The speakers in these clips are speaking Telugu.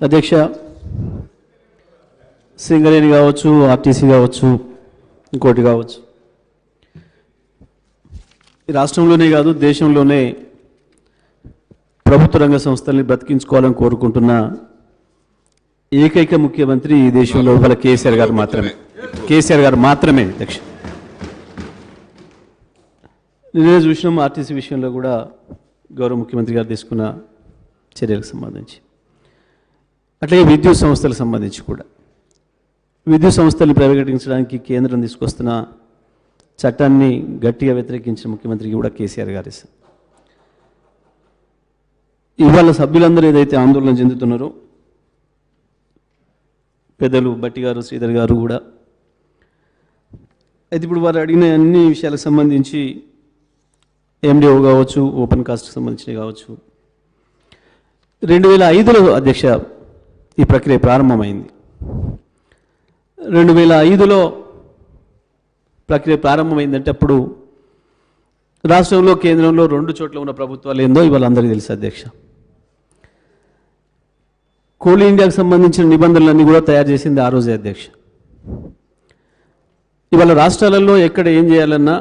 అధ్యక్ష సింగరేణి కావచ్చు ఆర్టీసీ కావచ్చు ఇంకోటి కావచ్చు ఈ రాష్ట్రంలోనే కాదు దేశంలోనే ప్రభుత్వ రంగ సంస్థల్ని బ్రతికించుకోవాలని కోరుకుంటున్న ఏకైక ముఖ్యమంత్రి ఈ దేశంలో ఇవాళ కేసీఆర్ గారు మాత్రమే కేసీఆర్ గారు మాత్రమే అధ్యక్ష నిన్నే చూసినాం ఆర్టీసీ విషయంలో కూడా గౌరవ ముఖ్యమంత్రి గారు తీసుకున్న చర్యలకు సంబంధించి అట్లాగే విద్యుత్ సంస్థలకు సంబంధించి కూడా విద్యుత్ సంస్థలు ప్రైవేటీకరించడానికి కేంద్రం తీసుకొస్తున్న చట్టాన్ని గట్టిగా వ్యతిరేకించిన ముఖ్యమంత్రికి కూడా కేసీఆర్ గారు ఇవాళ సభ్యులందరూ ఏదైతే ఆందోళన చెందుతున్నారో పెద్దలు బట్టి గారు శ్రీధర్ గారు కూడా అయితే ఇప్పుడు వారు అడిగిన అన్ని విషయాలకు సంబంధించి ఎండిఓ కావచ్చు ఓపెన్ కాస్ట్కి సంబంధించినవి కావచ్చు రెండు వేల ఐదులో అధ్యక్ష ఈ ప్రక్రియ ప్రారంభమైంది రెండు వేల ఐదులో ప్రక్రియ ప్రారంభమైందంటే అప్పుడు రాష్ట్రంలో కేంద్రంలో రెండు చోట్ల ఉన్న ప్రభుత్వాలు ఏందో ఇవాళ అందరికీ తెలుసు అధ్యక్ష కోల్ ఇండియాకు సంబంధించిన నిబంధనలన్నీ కూడా తయారు చేసింది ఆ రోజే అధ్యక్ష ఇవాళ రాష్ట్రాలలో ఎక్కడ ఏం చేయాలన్నా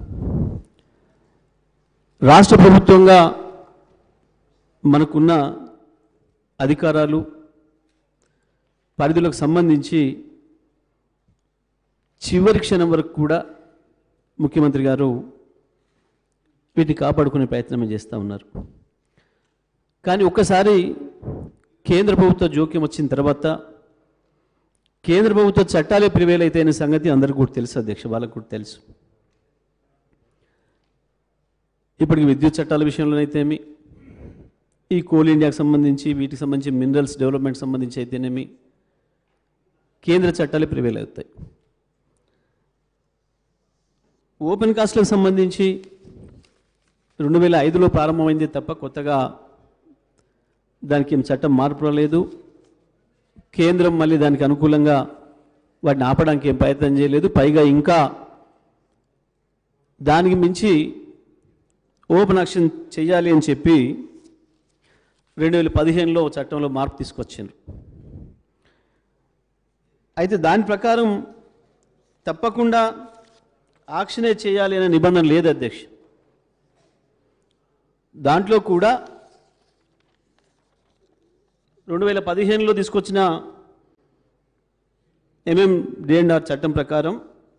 రాష్ట్ర ప్రభుత్వంగా మనకున్న అధికారాలు పరిధులకు సంబంధించి చివరి క్షణం వరకు కూడా ముఖ్యమంత్రి గారు వీటిని కాపాడుకునే ప్రయత్నం చేస్తూ ఉన్నారు కానీ ఒక్కసారి కేంద్ర ప్రభుత్వ జోక్యం వచ్చిన తర్వాత కేంద్ర ప్రభుత్వ చట్టాలే ప్రివేల్ అనే సంగతి అందరికీ కూడా తెలుసు అధ్యక్ష వాళ్ళకు కూడా తెలుసు ఇప్పటికి విద్యుత్ చట్టాల విషయంలోనైతేమి ఈ కోల్ ఇండియాకి సంబంధించి వీటికి సంబంధించి మినరల్స్ డెవలప్మెంట్ సంబంధించి అయితేనేమి కేంద్ర చట్టాలే ప్రివేల్ అవుతాయి ఓపెన్ కాస్ట్లకు సంబంధించి రెండు వేల ఐదులో ప్రారంభమైంది తప్ప కొత్తగా దానికి ఏం చట్టం మార్పు రాలేదు కేంద్రం మళ్ళీ దానికి అనుకూలంగా వాటిని ఆపడానికి ఏం ప్రయత్నం చేయలేదు పైగా ఇంకా దానికి మించి ఓపెన్ యాక్షన్ చేయాలి అని చెప్పి రెండు వేల పదిహేనులో చట్టంలో మార్పు తీసుకొచ్చారు అయితే దాని ప్రకారం తప్పకుండా ఆక్షనే చేయాలి అనే నిబంధన లేదు అధ్యక్ష దాంట్లో కూడా రెండు వేల పదిహేనులో తీసుకొచ్చిన ఎంఎం డిఎన్ఆర్ చట్టం ప్రకారం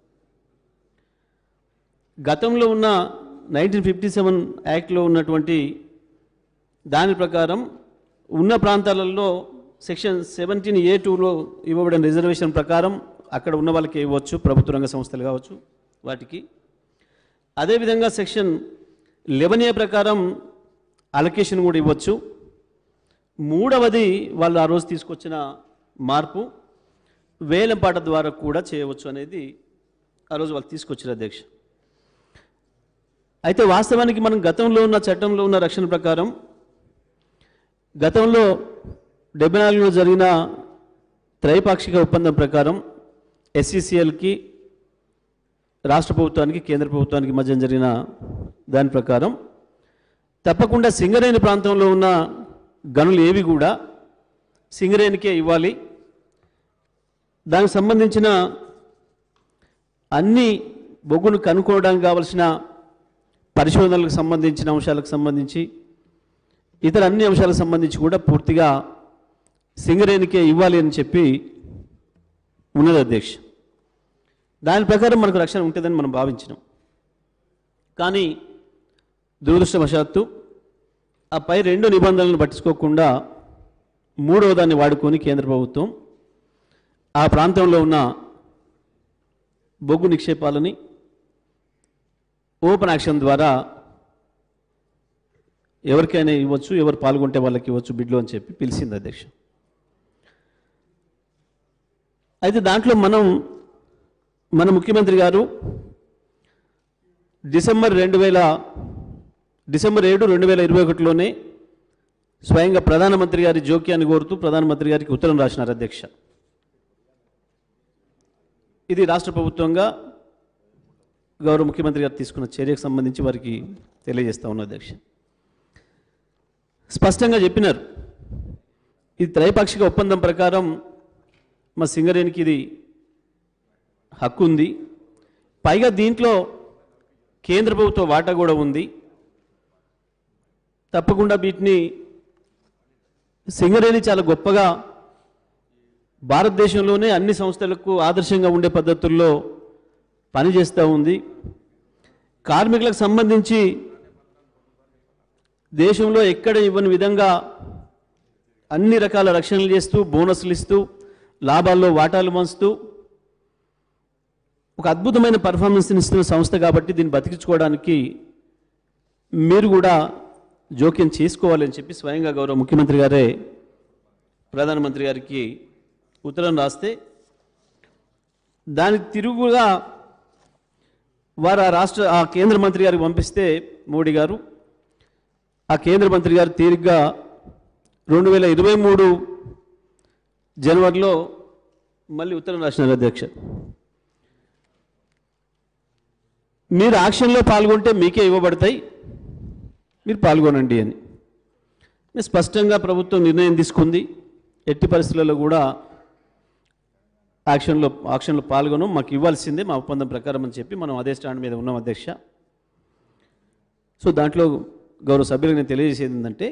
గతంలో ఉన్న నైన్టీన్ ఫిఫ్టీ సెవెన్ యాక్ట్లో ఉన్నటువంటి దాని ప్రకారం ఉన్న ప్రాంతాలలో సెక్షన్ సెవెంటీన్ ఏ టూలో ఇవ్వబడిన రిజర్వేషన్ ప్రకారం అక్కడ ఉన్న వాళ్ళకి ఇవ్వచ్చు ప్రభుత్వ రంగ సంస్థలు కావచ్చు వాటికి అదేవిధంగా సెక్షన్ లెవెన్ ఏ ప్రకారం అలొకేషన్ కూడా ఇవ్వచ్చు మూడవది వాళ్ళు ఆ రోజు తీసుకొచ్చిన మార్పు వేలంపాట ద్వారా కూడా చేయవచ్చు అనేది ఆ రోజు వాళ్ళు తీసుకొచ్చారు అధ్యక్ష అయితే వాస్తవానికి మనం గతంలో ఉన్న చట్టంలో ఉన్న రక్షణ ప్రకారం గతంలో డెబ్బై నాలుగులో జరిగిన త్రైపాక్షిక ఒప్పందం ప్రకారం ఎస్సీసీఎల్కి రాష్ట్ర ప్రభుత్వానికి కేంద్ర ప్రభుత్వానికి మధ్య జరిగిన దాని ప్రకారం తప్పకుండా సింగరేణి ప్రాంతంలో ఉన్న గనులు ఏవి కూడా సింగరేణికే ఇవ్వాలి దానికి సంబంధించిన అన్ని బొగ్గును కనుక్కోవడానికి కావలసిన పరిశోధనలకు సంబంధించిన అంశాలకు సంబంధించి ఇతర అన్ని అంశాలకు సంబంధించి కూడా పూర్తిగా సింగరేణికే ఇవ్వాలి అని చెప్పి ఉన్నది అధ్యక్ష దాని ప్రకారం మనకు రక్షణ ఉంటుందని మనం భావించినాం కానీ దురదృష్టవశాత్తు ఆ పై రెండు నిబంధనలను పట్టించుకోకుండా మూడవ దాన్ని వాడుకొని కేంద్ర ప్రభుత్వం ఆ ప్రాంతంలో ఉన్న బొగ్గు నిక్షేపాలని ఓపెన్ యాక్షన్ ద్వారా ఎవరికైనా ఇవ్వచ్చు ఎవరు పాల్గొంటే వాళ్ళకి ఇవ్వచ్చు బిడ్లు అని చెప్పి పిలిచింది అధ్యక్ష అయితే దాంట్లో మనం మన ముఖ్యమంత్రి గారు డిసెంబర్ రెండు వేల డిసెంబర్ ఏడు రెండు వేల ఇరవై ఒకటిలోనే స్వయంగా ప్రధానమంత్రి గారి జోక్యాన్ని కోరుతూ ప్రధానమంత్రి గారికి ఉత్తరం రాసినారు అధ్యక్ష ఇది రాష్ట్ర ప్రభుత్వంగా గౌరవ ముఖ్యమంత్రి గారు తీసుకున్న చర్యకు సంబంధించి వారికి తెలియజేస్తా ఉన్న అధ్యక్ష స్పష్టంగా చెప్పినారు ఈ త్రైపాక్షిక ఒప్పందం ప్రకారం మా సింగరేణికి ఇది హక్కు ఉంది పైగా దీంట్లో కేంద్ర ప్రభుత్వ వాటా కూడా ఉంది తప్పకుండా వీటిని సింగరేణి చాలా గొప్పగా భారతదేశంలోనే అన్ని సంస్థలకు ఆదర్శంగా ఉండే పద్ధతుల్లో పనిచేస్తూ ఉంది కార్మికులకు సంబంధించి దేశంలో ఎక్కడ ఇవ్వని విధంగా అన్ని రకాల రక్షణలు చేస్తూ బోనస్లు ఇస్తూ లాభాల్లో వాటాలు పంచుతూ ఒక అద్భుతమైన పర్ఫార్మెన్స్ని ఇస్తున్న సంస్థ కాబట్టి దీన్ని బతికించుకోవడానికి మీరు కూడా జోక్యం చేసుకోవాలని చెప్పి స్వయంగా గౌరవ ముఖ్యమంత్రి గారే ప్రధానమంత్రి గారికి ఉత్తరం రాస్తే దానికి తిరుగుగా వారు ఆ రాష్ట్ర ఆ కేంద్ర మంత్రి గారికి పంపిస్తే మోడీ గారు ఆ కేంద్ర మంత్రి గారు తీరిగ్గా రెండు వేల ఇరవై మూడు జనవరిలో మళ్ళీ ఉత్తరం రాసినారు అధ్యక్ష మీరు యాక్షన్లో పాల్గొంటే మీకే ఇవ్వబడతాయి మీరు పాల్గొనండి అని మీరు స్పష్టంగా ప్రభుత్వం నిర్ణయం తీసుకుంది ఎట్టి పరిస్థితులలో కూడా యాక్షన్లో యాక్షన్లో పాల్గొనం మాకు ఇవ్వాల్సిందే మా ఒప్పందం ప్రకారం అని చెప్పి మనం అదే స్టాండ్ మీద ఉన్నాం అధ్యక్ష సో దాంట్లో గౌరవ సభ్యులకు నేను తెలియజేసేది ఏంటంటే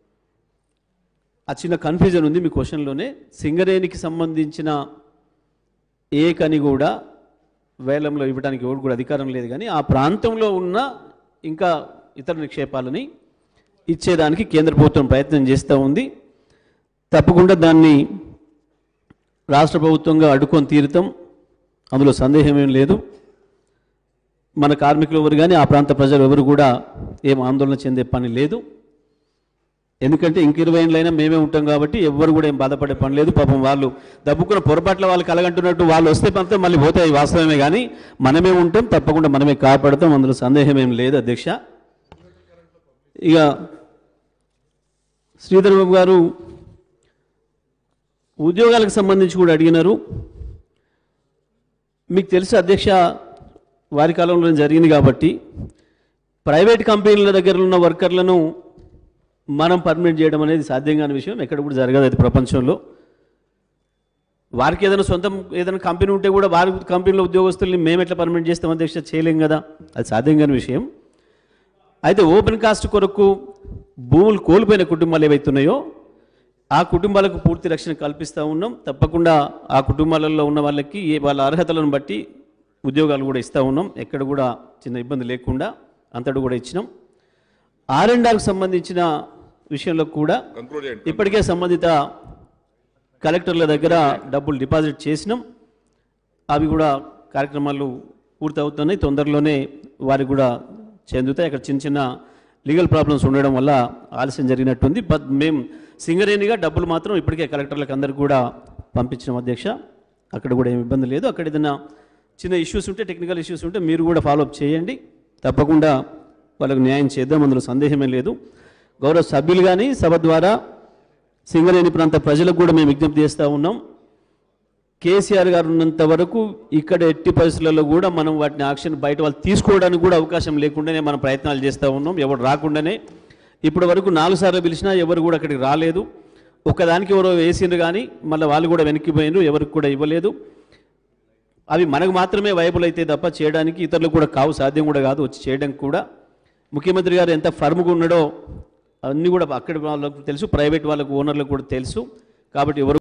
ఆ చిన్న కన్ఫ్యూజన్ ఉంది మీ క్వశ్చన్లోనే సింగరేణికి సంబంధించిన ఏ కని కూడా వేలంలో ఇవ్వడానికి ఎవరు కూడా అధికారం లేదు కానీ ఆ ప్రాంతంలో ఉన్న ఇంకా ఇతర నిక్షేపాలని ఇచ్చేదానికి కేంద్ర ప్రభుత్వం ప్రయత్నం చేస్తూ ఉంది తప్పకుండా దాన్ని రాష్ట్ర ప్రభుత్వంగా అడ్డుకొని తీరుతాం అందులో సందేహం ఏం లేదు మన కార్మికులు ఎవరు కానీ ఆ ప్రాంత ప్రజలు ఎవరు కూడా ఏం ఆందోళన చెందే పని లేదు ఎందుకంటే ఇంక ఇరవై ఏళ్ళైనా మేమే ఉంటాం కాబట్టి ఎవ్వరు కూడా ఏం బాధపడే పని లేదు పాపం వాళ్ళు దబ్బుకున్న పొరపాట్ల వాళ్ళు కలగంటున్నట్టు వాళ్ళు వస్తే పంతే మళ్ళీ పోతాయి వాస్తవమే కానీ మనమే ఉంటాం తప్పకుండా మనమే కాపాడుతాం అందులో సందేహం ఏం లేదు అధ్యక్ష ఇక శ్రీధర్ బాబు గారు ఉద్యోగాలకు సంబంధించి కూడా అడిగినారు మీకు తెలుసు అధ్యక్ష వారి కాలంలో జరిగింది కాబట్టి ప్రైవేట్ కంపెనీల దగ్గర ఉన్న వర్కర్లను మనం పర్మనెంట్ చేయడం అనేది సాధ్యం కాని విషయం ఎక్కడ కూడా జరగదు అది ప్రపంచంలో వారికి ఏదైనా సొంతం ఏదైనా కంపెనీ ఉంటే కూడా వారి కంపెనీలో ఉద్యోగస్తుల్ని మేము ఎట్లా పర్మనెంట్ చేస్తాం అధ్యక్ష చేయలేం కదా అది సాధ్యం కాని విషయం అయితే ఓపెన్ కాస్ట్ కొరకు భూములు కోల్పోయిన కుటుంబాలు ఏవైతున్నాయో ఆ కుటుంబాలకు పూర్తి రక్షణ కల్పిస్తూ ఉన్నాం తప్పకుండా ఆ కుటుంబాలలో ఉన్న వాళ్ళకి ఏ వాళ్ళ అర్హతలను బట్టి ఉద్యోగాలు కూడా ఇస్తూ ఉన్నాం ఎక్కడ కూడా చిన్న ఇబ్బంది లేకుండా అంతటి కూడా ఇచ్చినాం ఆర్ అండ్ ఆర్కి సంబంధించిన విషయంలో కూడా కంక్లూడ్ చేయండి ఇప్పటికే సంబంధిత కలెక్టర్ల దగ్గర డబ్బులు డిపాజిట్ చేసినాం అవి కూడా కార్యక్రమాలు పూర్తవుతున్నాయి తొందరలోనే వారికి కూడా చెందుతాయి అక్కడ చిన్న చిన్న లీగల్ ప్రాబ్లమ్స్ ఉండడం వల్ల ఆలస్యం జరిగినట్టుంది బట్ మేము సింగరేణిగా డబ్బులు మాత్రం ఇప్పటికే కలెక్టర్లకు అందరికి కూడా పంపించిన అధ్యక్ష అక్కడ కూడా ఏమి ఇబ్బంది లేదు అక్కడ ఏదైనా చిన్న ఇష్యూస్ ఉంటే టెక్నికల్ ఇష్యూస్ ఉంటే మీరు కూడా ఫాలోఅప్ చేయండి తప్పకుండా వాళ్ళకు న్యాయం చేద్దాం అందులో సందేహమే లేదు గౌరవ సభ్యులు కానీ సభ ద్వారా సింగరేణి ప్రాంత ప్రజలకు కూడా మేము విజ్ఞప్తి చేస్తూ ఉన్నాం కేసీఆర్ గారు ఉన్నంత వరకు ఇక్కడ ఎట్టి పరిస్థితులలో కూడా మనం వాటిని యాక్షన్ బయట వాళ్ళు తీసుకోవడానికి కూడా అవకాశం లేకుండానే మనం ప్రయత్నాలు చేస్తూ ఉన్నాం ఎవరు రాకుండానే ఇప్పటి వరకు నాలుగు సార్లు పిలిచినా ఎవరు కూడా అక్కడికి రాలేదు ఒక్కదానికి ఎవరో వేసిండ్రు కానీ మళ్ళీ వాళ్ళు కూడా వెనక్కి పోయినరు ఎవరికి కూడా ఇవ్వలేదు అవి మనకు మాత్రమే వైబుల్ అయితే తప్ప చేయడానికి ఇతరులకు కూడా కావు సాధ్యం కూడా కాదు వచ్చి చేయడానికి కూడా ముఖ్యమంత్రి గారు ఎంత ఫర్మ్గా ఉన్నాడో అన్నీ కూడా అక్కడ వాళ్ళకు తెలుసు ప్రైవేట్ వాళ్ళకు ఓనర్లకు కూడా తెలుసు కాబట్టి ఎవరు